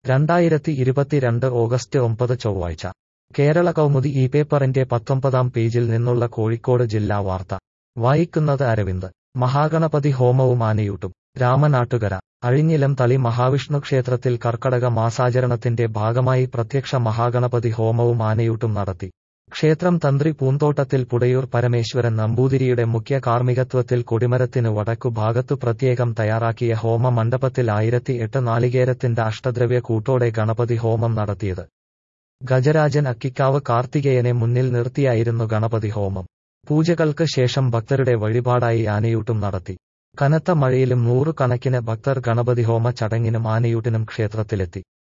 രണ്ടായിരത്തി ഇരുപത്തിരണ്ട് ഓഗസ്റ്റ് ഒമ്പത് ചൊവ്വാഴ്ച കേരള കൗമുദി ഈ പേപ്പറിന്റെ പത്തൊമ്പതാം പേജിൽ നിന്നുള്ള കോഴിക്കോട് ജില്ലാ വാർത്ത വായിക്കുന്നത് അരവിന്ദ് മഹാഗണപതി ഹോമവും ആനയൂട്ടും രാമനാട്ടുകര അഴിഞ്ഞിലം തളി മഹാവിഷ്ണു ക്ഷേത്രത്തിൽ കർക്കടക മാസാചരണത്തിന്റെ ഭാഗമായി പ്രത്യക്ഷ മഹാഗണപതി ഹോമവും ആനയൂട്ടും നടത്തി ക്ഷേത്രം തന്ത്രി പൂന്തോട്ടത്തിൽ പുടയൂർ പരമേശ്വരൻ നമ്പൂതിരിയുടെ മുഖ്യ കാർമ്മികത്വത്തിൽ കൊടിമരത്തിനു വടക്കു ഭാഗത്തു പ്രത്യേകം തയ്യാറാക്കിയ ഹോമ മണ്ഡപത്തിൽ ആയിരത്തി എട്ട് നാളികേരത്തിന്റെ അഷ്ടദ്രവ്യ കൂട്ടോടെ ഗണപതി ഹോമം നടത്തിയത് ഗജരാജൻ അക്കിക്കാവ് കാർത്തികേയനെ മുന്നിൽ നിർത്തിയായിരുന്നു ഗണപതി ഹോമം പൂജകൾക്ക് ശേഷം ഭക്തരുടെ വഴിപാടായി ആനയൂട്ടും നടത്തി കനത്ത മഴയിലും നൂറുകണക്കിന് ഭക്തർ ഗണപതി ഹോമ ചടങ്ങിനും ആനയൂട്ടിനും ക്ഷേത്രത്തിലെത്തി